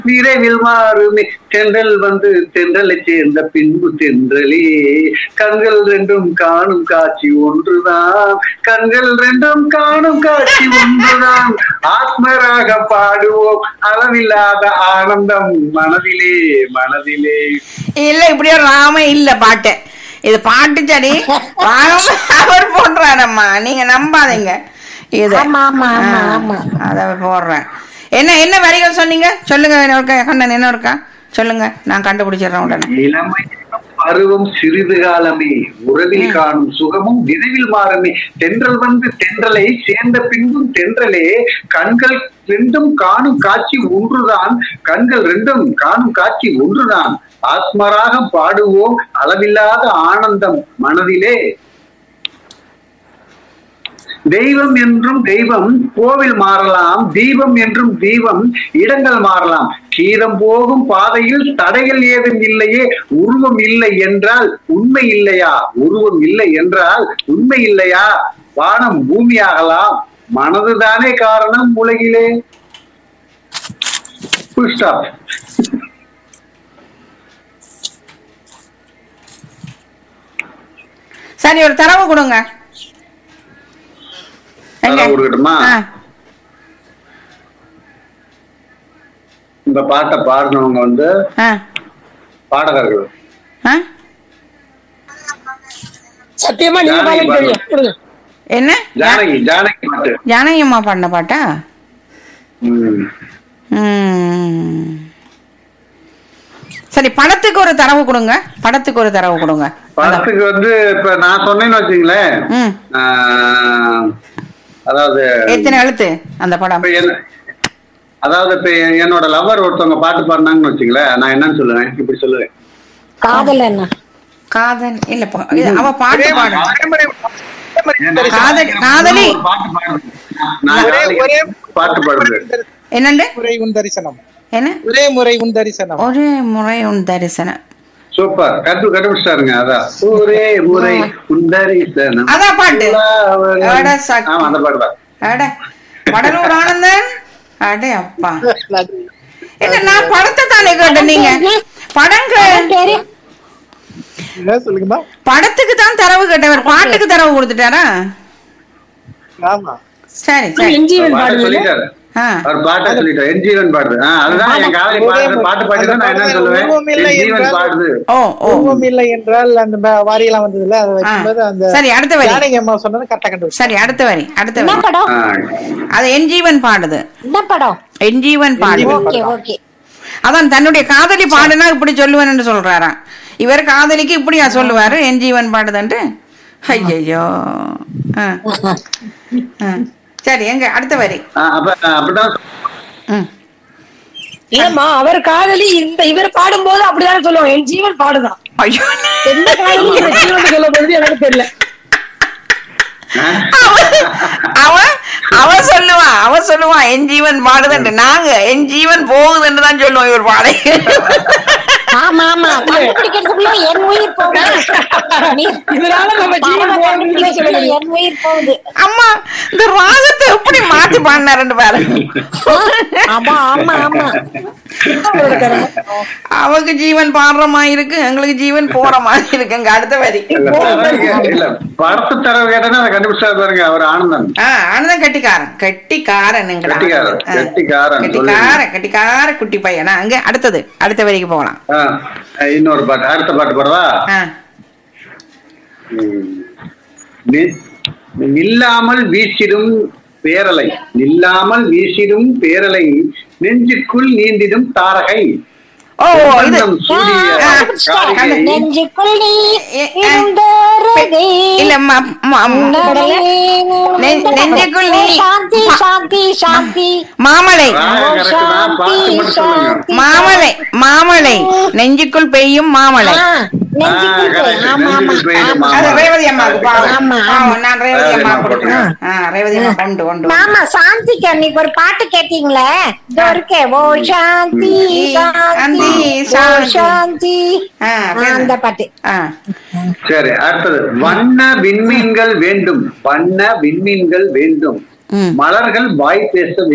விரைவில் மாறுமே தென்றல் வந்து தென்றலை சேர்ந்த பின்பு தென்றலே கண்கள் ரெண்டும் காணும் காட்சி ஒன்றுதான் கண்கள் ரெண்டும் காணும் காட்சி ஒன்றுதான் ஆத்மராக பாடுவோம் அளவில்லாத ஆனந்தம் மனதிலே மனதிலே இல்ல இப்படி ஒரு ராம இல்ல பாட்டு இது பாட்டு சரி ராகம் அவர் போடுறாரம்மா நீங்க நம்பாதீங்க இது ஆமா, ஆமா, ஆமா, ஆமா. அத போடுறேன் என்ன என்ன வரிகள் சொன்னீங்க சொல்லுங்க இன்னொருக்கா கண்ணன் என்ன இருக்கா சொல்லுங்க நான் கண்டுபிடிச்சிடுறேன் உடனே இளமை பருவம் சிறிது காலமே உறவில் காணும் சுகமும் விரைவில் மாறுமே தென்றல் வந்து தென்றலை சேர்ந்த பின்பும் தென்றலே கண்கள் ரெண்டும் காணும் காட்சி ஒன்றுதான் கண்கள் ரெண்டும் காணும் காட்சி ஒன்றுதான் ஆத்மராக பாடுவோம் அளவில்லாத ஆனந்தம் மனதிலே தெய்வம் என்றும் தெய்வம் கோவில் மாறலாம் தீபம் என்றும் தீபம் இடங்கள் மாறலாம் கீதம் போகும் பாதையில் தடைகள் ஏதும் இல்லையே உருவம் இல்லை என்றால் உண்மை இல்லையா உருவம் இல்லை என்றால் உண்மை இல்லையா வானம் பூமியாகலாம் மனதுதானே காரணம் உலகிலே Full stop. சரி ஒரு தரவு கொடுங்க எங்க? தரவு கொடுக்கட்டுமா? ஆ, இந்த பாட்டை பாடினவங்க வந்து ஆ, பாடகர்கள் ஆ? சத்தியமா நீங்க ஜானகி பாருங்க தெரியும் கொடுங்க. என்ன ஜானகி ஜானகி பாட்டு ஜானகி அம்மா பாடின பாட்டா ம். ம். சரி படத்துக்கு ஒரு தரவு கொடுங்க படத்துக்கு ஒரு தரவு கொடுங்க படத்துக்கு வந்து இப்ப நான் சொன்னேன்னு வச்சுங்களேன் ம் ஆஹ், அதாவது எத்தனை எழுத்து அந்த படம் இப்ப என்ன- அதாவது இப்ப என்னோட லவர் ஒருத்தவங்க பாட்டு பாடினாங்கன்னு வச்சுங்களேன் நான் என்னன்னு சொல்லுவேன் இப்படி சொல்லுவேன் காதல் என்ன காதல் இல்ல பா- இது அவ பாட்டு பாடு காதல் நான் காதலி ஒரு பாட்டு பாடுறேன். நான் ஒரே நாளைக்கு ஒரே பாட்டு பாடுறேன் என்னண்டு முறை உன் தரிசனம் என்ன ஒரே முறை உன் தரிசனம் ஒரே முறை உன் தரிசனம் சூப்பர் கட்டு கண்டுபிடிச்சிட்டாருங்க அதான் ஒரே முறை உந்தரிசனம் அதான் பாட்டு. அட சக்தி. ஆமா அந்த பாட்டு தான் அட வடலூர் ஆனந்தன் அடே அப்பா இல்ல நான் படத்தை தானே கேட்டேன் நீங்க படங்க பேரு என்ன சொல்லுங்கம்மா படத்துக்கு தான் தரவு கேட்டவர் பாட்டுக்கு தரவு கொடுத்துட்டாரா ஆமா சரி சரி என்ஜிவன் பாட்டை பாடுறது சொல்லிட்டாரு ஆ அவர் பாட்டை சொல்லிட்டாரு என் ஜீவன் பாடுது ஆ, அதுதான் என் காதலி பாடுறது பாட்டு பாடி தான் நான் என்ன சொல்லுவேன் உருவம் இல்லை என் ஜீவன் என்றால் பாடுது ஓ ஓ உருவம் இல்லை என்றால் அந்த ப- வாரியெல்லாம் வந்ததுல அதை வைக்கும்போது அந்த சரி அடுத்த வரி ஜானகி அம்மா சொன்னது கரெக்டா கண்டுபிடிச்சு சரி அடுத்த வரி அடுத்த என்ன வரி படம் ஆ, அது என் ஜீவன் பாடுது என்ன படம் என் ஜீவன் பாடுது ஓகே ஓகே அதான் தன்னுடைய காதலி பாடுனா இப்படி சொல்லுவேன்னு சொல்றாராம் இவர் காதலிக்கு இப்படியா சொல்லுவாரு என் ஜீவன் பாடுதுன்ட்டு ஐயோ சரி எங்க அடுத்த வரி ஆ, அப்ப அப்படிதான் ம் இல்லம்மா அவர் காதலி இந்த இவர் பாடும்போது அப்படிதானே சொல்லுவோம் என் ஜீவன் பாடுதான் ஐயோ எந்த காதலி இந்த ஜீவன் சொல்ல போகுது எனக்கு தெரியல அவன் அவன் சொல்லுவான் அவன் சொல்லுவான் என் ஜீவன் பாடுதுன்ட்டு நாங்க என் ஜீவன் போகுதுன்னு தான் சொல்லுவோம் இவர் பாடை ஆமா ஆமா கண்டுபிடிக்கிறதுக்குள்ள என் உயிர் போகுது நீ- இதனால நம்ம ஜீவன் படம் போகுதுன்னு கண்டுபிடிக்கிறதுக்குள்ள என் உயிர் போகுது அம்மா இந்த ராகத்தை எப்படி மாத்தி பாடினாருன்னு பாரு ஆமா ஆமா ஆமா அவரோட திறமை. அவங்க ஜீவன் பாடுற மாதிரி இருக்கு எங்களுக்கு ஜீவன் போற மாதிரி இருக்கு எங்க அடுத்த வரி இல்ல, தரவு இல்ல படத்து தரவு கேட்டா அதை கண்டுபிடிச்சா பாருங்க அவர் ஆனந்தன் ஆ ஆனந்தம் கட்டிக்காரன் கட்டிக்காரன் எங்கடா? கெட்டிக்காரன், ஆ. கெட்டிக்காரன், கெட்டிக்காரன் கெட்டிக்கார குட்டி பையனா அங்க அடுத்தது அடுத்த வரிக்கு போகலாம் ஆ, இன்னொரு பாட்டு அடுத்த பாட்டு பாடுவா ஆ. ம். நி- நில்லாமல் வீசிடும் பேரலை நில்லாமல் வீசிடும் பேரலை நெஞ்சுக்குள் நீந்திடும் தாரகை ஓ இது வண்ணம் சூடிய ஆ, காரிகை. நெஞ்சுக்குள் நீ ஏ, ஆ. இருந்தோரதே. இல்ல ம- ம- நெ- நெஞ்சுக்குள் நீ சாந்தி சாந்தி சாந்தி மாமலை ராகம் correct தான். பாட்டு மட்டும் சொல்லுங்க மாமலை மாமலை நெஞ்சுக்குள் பெய்யும் மாமலை ஆ, நெஞ்சுக்குள் ஆ, போய். correct. ஆமா ஆமா நெஞ்சுக்குள் பெய்யும் ஆமா. அது மாமலை. ரேவதி அம்மாவுக்கு பாவம். ஆமா, பாவம், நான் ரேவதி ரேவதி அம்மா அம்மா கொடுக்குறேன் ஆ, ரேவதி அம்மா கொண்டு கொண்டு மாமா சாந்திக்கு அன்னைக்கு ஒரு பாட்டு கேட்டீங்களே இதோ இருக்கே ஓ சாந்தி சாந்தி ஓ சாந்தி ஆ, ஆ, அந்த பாட்டு ஆ சரி அடுத்தது வண்ண விண்மீன்கள் வேண்டும் வண்ண விண்மீன்கள் வேண்டும் ம் மலர்கள் வாய் பேச